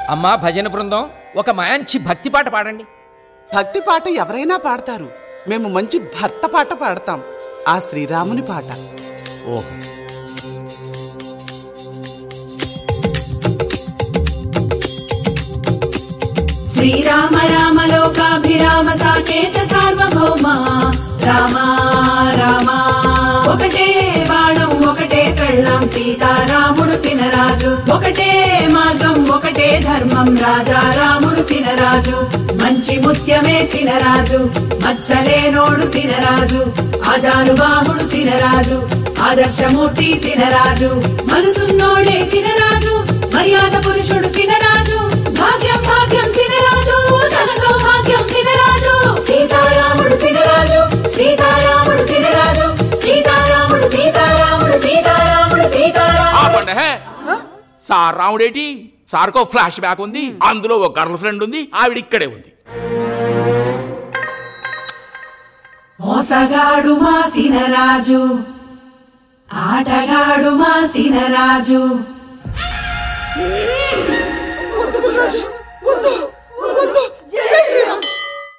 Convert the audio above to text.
అమ్మా భజన బృందం ఒక మంచి భక్తి పాట పాడండి భక్తి పాట ఎవరైనా పాడతారు మేము మంచి భర్త పాట పాడతాం ఆ శ్రీరాముని పాట ఓహో శ్రీరామ రామ లోకాభిరామ సాకేత సార్వభౌమ రామ రామ ఒకటే బాణం ఒకటే పెళ్ళం సీతారాముడు సినరాజు ఒకటే మార్గం ఒకటే ధర్మం రాజా రాముడు సినరాజు మంచి ముత్యమే సినరాజు మచ్చలేనోడు సినరాజు ఆజానుబాహుడు సినరాజు ఆదర్శమూర్తి సినరాజు మనసున్నోడే సినరాజు మర్యాద పురుషుడు సినరాజు భాగ్యం భాగ్యం సినరాజు ధన సౌభాగ్యం సినరాజు సీతారాముడు సినరాజు సీతారాముడు సినరాజు సీతారాముడు సీతారాముడు సీతారాముడు సీతారాముడు ఆపండి హే సార్ రాముడేటి సార్కో ఫ్లాష్ బ్యాక్ ఉంది అందులో ఒక గర్ల్ ఫ్రెండ్ ఉంది ఆవిడ ఇక్కడే ఉంది మోసగాడు మా సినరాజు ఆటగాడు మా సినరాజు వద్దు బుల్రాజు వద్దు